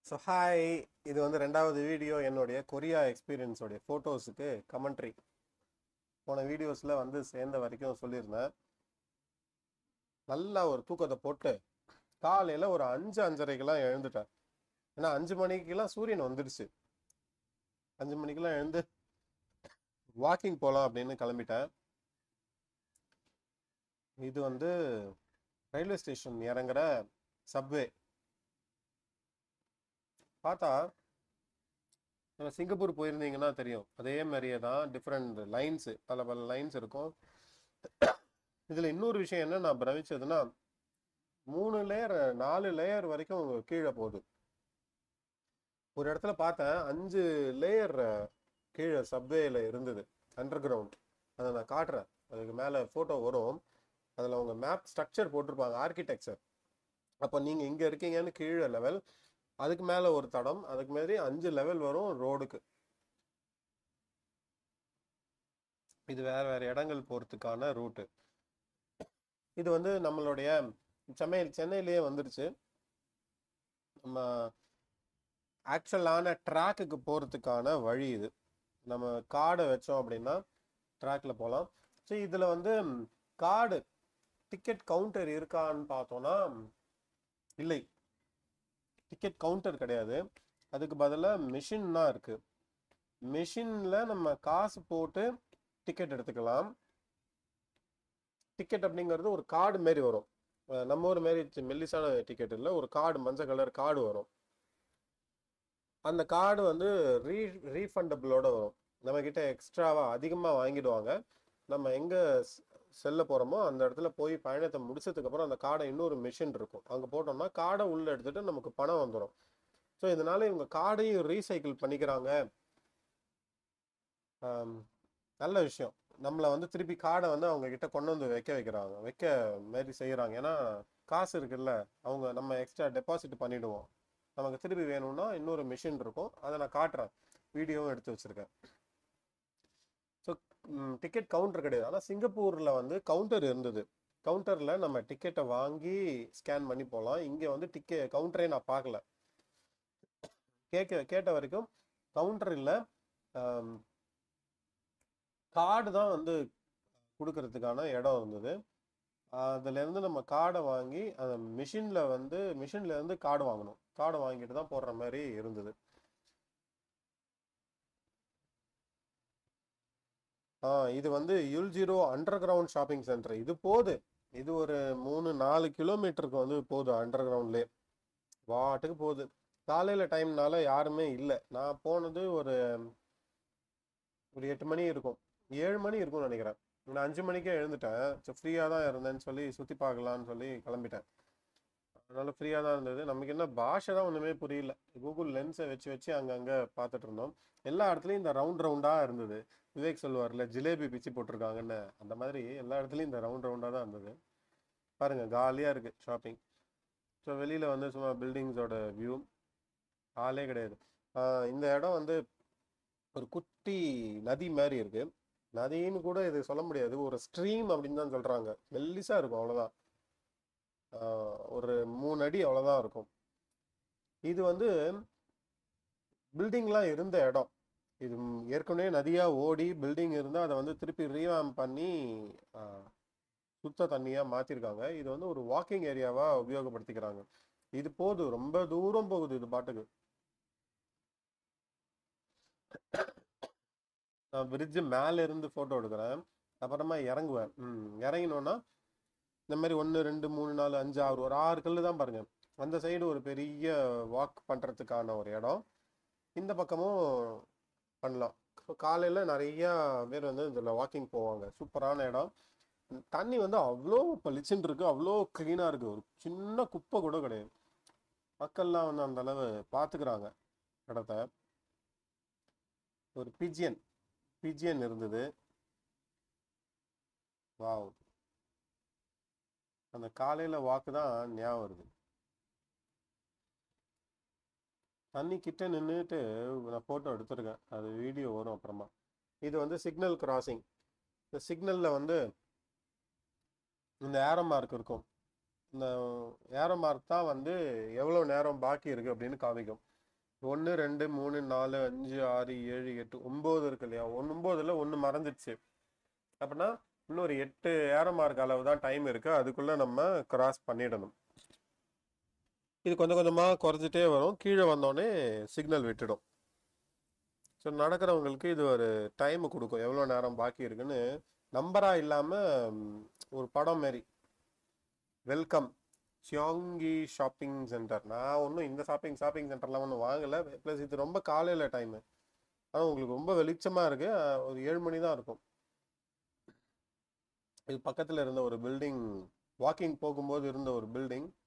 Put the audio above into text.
so hi இது வந்து ரெண்டாவது வீடியோ என்னுடைய கொரியா எக்ஸ்பீரியன்ஸோடைய ஃபோட்டோஸுக்கு கமெண்ட்ரி போன வீடியோஸில் வந்து சேர்ந்த வரைக்கும் சொல்லியிருந்தேன் நல்லா ஒரு தூக்கத்தை போட்டு காலையில் ஒரு அஞ்சு அஞ்சரைக்கெல்லாம் எழுந்துட்டேன் ஏன்னா அஞ்சு மணிக்கெல்லாம் சூரியன் வந்துடுச்சு அஞ்சு மணிக்கெல்லாம் எழுந்து வாக்கிங் போகலாம் அப்படின்னு கிளம்பிட்டேன் இது வந்து ரயில்வே ஸ்டேஷன் இறங்குற சப்வே பார்த்தா நம்ம சிங்கப்பூர் போயிருந்தீங்கன்னா தெரியும் அதே மாதிரியே தான் டிஃப்ரெண்ட் லைன்ஸு பல பல லைன்ஸ் இருக்கும் இதில் இன்னொரு விஷயம் என்ன நான் பிரமிச்சதுன்னா மூணு லேயர் நாலு லேயர் வரைக்கும் கீழே போகுது ஒரு இடத்துல பார்த்தேன் அஞ்சு லேயர் கீழே சப்வேல இருந்தது அண்டர் கிரவுண்ட் அதை நான் காட்டுறேன் அதுக்கு மேலே ஃபோட்டோ வரும் அதில் அவங்க மேப் ஸ்ட்ரக்சர் போட்டிருப்பாங்க ஆர்கிடெக்சர் அப்போ நீங்கள் இங்கே இருக்கீங்கன்னு கீழே லெவல் அதுக்கு மேலே ஒரு தடம் அதுக்கு மாதிரி அஞ்சு லெவல் வரும் ரோடுக்கு இது வேற வேற இடங்கள் போகிறதுக்கான ரூட்டு இது வந்து நம்மளுடைய சென்னை சென்னையிலேயே வந்துருச்சு நம்ம ஆக்சுவலான ட்ராக்குக்கு போகிறதுக்கான வழி இது நம்ம கார்டை வச்சோம் அப்படின்னா ட்ராக்ல போகலாம் ஸோ இதில் வந்து கார்டு டிக்கெட் கவுண்டர் இருக்கான்னு பார்த்தோன்னா இல்லை டிக்கெட் கவுண்டர் கிடையாது அதுக்கு பதிலாக மிஷின் தான் இருக்கு மிஷினில் நம்ம காசு போட்டு டிக்கெட் எடுத்துக்கலாம் டிக்கெட் அப்படிங்கிறது ஒரு கார்டு மாரி வரும் அஹ் நம்ம ஒரு மாரி சி- மெல்லிசான டிக்கெட் இல்லை ஒரு கார்டு மஞ்சள் கலர் கார்டு வரும் அந்த கார்டு வந்து ரீ ரீஃபண்டபிளோட வரும் நம்ம கிட்ட எக்ஸ்ட்ராவா அதிகமாக வாங்கிடுவாங்க நம்ம எங்கே செல்ல போகிறோமோ அந்த இடத்துல போய் பயணத்தை முடிச்சதுக்கு அப்புறம் அந்த கார்டை இன்னொரு மிஷின் இருக்கும் அங்கே போட்டோம்னா கார்டை உள்ளே எடுத்துட்டு நமக்கு பணம் வந்துடும் ஸோ இதனால இவங்க கார்டையும் ரீசைக்கிள் பண்ணிக்கிறாங்க ஆம், நல்ல விஷயம் நம்மளை வந்து திருப்பி கார்டை வந்து அவங்க கிட்ட கொண்டு வந்து வைக்க வைக்கிறாங்க வைக்க மாரி செய்கிறாங்க ஏன்னா காசு இருக்குல்ல அவங்க நம்ம எக்ஸ்ட்ரா டெபாசிட் பண்ணிடுவோம் நமக்கு திருப்பி வேணும்னா இன்னொரு மிஷின் இருக்கும் அதை நான் காட்டுறேன் வீடியோவும் எடுத்து வச்சிருக்கேன் ஸோ டிக்கெட் கவுண்டர் கிடையாது ஆனால் சிங்கப்பூரில் வந்து கவுண்டர் இருந்தது கவுண்டரில் நம்ம டிக்கெட்டை வாங்கி ஸ்கேன் பண்ணி போகலாம் இங்கே வந்து டிக்கெ கவுண்டரே நான் பார்க்கல கேட்க கேட்ட வரைக்கும் கவுண்டர் இல்லை கார்டு தான் வந்து கொடுக்கறதுக்கான இடம் இருந்தது அதுலேருந்து நம்ம கார்டை வாங்கி அந்த மிஷினில் வந்து மிஷின்ல இருந்து கார்டு வாங்கணும் கார்டு வாங்கிட்டு தான் போடுற மாதிரி இருந்தது ஆ இது வந்து யுல் zero underground shopping centre இது போகுது இது ஒரு மூணு நாலு கிலோமீட்டருக்கு வந்து போகுது அண்டர் கிரவுண்ட்லேயே வாட்டுக்கு போகுது காலையில் டைம்னால யாருமே இல்லை நான் போனது ஒரு ஒரு எட்டு மணி இருக்கும் ஏழு மணி இருக்கும்னு நினைக்கிறேன் நான் அஞ்சு மணிக்கே எழுந்துட்டேன் சரி ஃப்ரீயாக தான் இருந்தேன்னு சொல்லி சுற்றி பார்க்கலான்னு சொல்லி கிளம்பிட்டேன் அதனால ஃப்ரீயாக தான் இருந்தது நமக்கு என்ன பாஷை தான் ஒன்றுமே புரியல கூகுள் லென்ஸை வச்சு வச்சு அங்கங்கே பார்த்துட்டு இருந்தோம் எல்லா இடத்துலையும் இந்த ரவுண்ட் ரவுண்டாக இருந்தது விவேக் சொல்லுவார்ல ஜிலேபி பிச்சு போட்டிருக்காங்கன்னு அந்த மாதிரி எல்லா இடத்துலையும் இந்த ரவுண்ட் ரவுண்டாக தான் இருந்தது பாருங்க காலியாக இருக்குது ஷாப்பிங் ஸோ வெளியில் வந்து சும்மா பில்டிங்ஸோட வியூ ஆளே கிடையாது ஆஹ் இந்த இடம் வந்து ஒரு குட்டி நதி மாதிரி இருக்கு நதின்னு கூட இது சொல்ல முடியாது ஒரு ஸ்ட்ரீம் அப்படின்னு தான் சொல்றாங்க மெல்லிசா இருக்கும் அவ்வளவுதான் ஆஹ் ஒரு மூணு அடி அவ்வளவுதான் இருக்கும் இது வந்து பில்டிங்லாம் இருந்த இடம் இது ம், ஏற்கனவே நதியா ஓடி பில்டிங் இருந்தால் அதை வந்து திருப்பி ரீவாம் பண்ணி ஆஹ், சுத்த தண்ணியா மாத்திருக்காங்க இது வந்து ஒரு வாக்கிங் ஏரியாவா உபயோகப்படுத்திக்கிறாங்க இது போகுது ரொம்ப தூரம் போகுது இது பாட்டுக்கு நான் பிரிட்ஜு மேல இருந்து போட்டோ எடுக்கிறேன் அப்புறமா இறங்குவேன் ம் இறங்கினோன்னா இந்த மாதிரி ஒன்று ரெண்டு மூணு நாலு அஞ்சு ஆறு ஒரு ஆறு கல்லு தான் பாருங்க அந்த சைடு ஒரு பெரிய வாக் பண்ணுறதுக்கான ஒரு இடம் இந்த பக்கமும் பண்ணலாம் காலையில் நிறைய பேர் வந்து இதில் வாக்கிங் போவாங்க சூப்பரான இடம் தண்ணி வந்து அவ்வளோ பளிச்சுன்னு இருக்கு அவ்வளோ க்ளீனாக இருக்கு ஒரு சின்ன குப்பை கூட கிடையாது மக்கள்லாம் வந்து அந்த அளவு பார்த்துக்கிறாங்க இடத்த ஒரு பிஜியன் பிஜியன் இருந்தது வாவ் அந்த காலையில வாக்கு தான் ஞாபகம் வருது தண்ணி கிட்ட நின்றுட்டு நான் ஃபோட்டோ எடுத்திருக்கேன் அது வீடியோ வரும் அப்புறமா இது வந்து சிக்னல் கிராசிங் இந்த சிக்னலில் வந்து இந்த ஏரோ மார்க் இருக்கும் இந்த ஏரோ மார்க் தான் வந்து எவ்வளோ நேரம் பாக்கி இருக்கு அப்படின்னு காமிக்கும் ஒன்று ரெண்டு மூணு நாலு அஞ்சு ஆறு ஏழு எட்டு ஒம்பது இருக்கு இல்லையா ஒன்று ஒம்போதுல ஒன்று மறந்துடுச்சு அப்படின்னா இன்னும் ஒரு எட்டு ஏரோ மார்க் அளவு தான் டைம் இருக்கு அதுக்குள்ள நம்ம கிராஸ் பண்ணிடணும் இது கொஞ்சம் கொஞ்சமாக குறைஞ்சிட்டே வரும் கீழே வந்தோடனே சிக்னல் விட்டுடும் ஸோ நடக்கிறவங்களுக்கு இது ஒரு டைம் கொடுக்கும் எவ்வளோ நேரம் பாக்கி இருக்குன்னு நம்பராக இல்லாமல் ஒரு படம் மாரி வெல்கம் சியாங்கி ஷாப்பிங் சென்டர் நான் ஒன்றும் இந்த ஷாப்பிங் ஷாப்பிங் சென்டர்லாம் ஒன்றும் வாங்கலை ப்ளஸ் இது ரொம்ப காலையில் டைமு ஆனால் உங்களுக்கு ரொம்ப வெளிச்சமாக இருக்கு அஹ் ஒரு ஏழு மணி தான் இருக்கும் இது பக்கத்தில் இருந்த ஒரு பில்டிங் வாக்கிங் போகும்போது இருந்த ஒரு பில்டிங்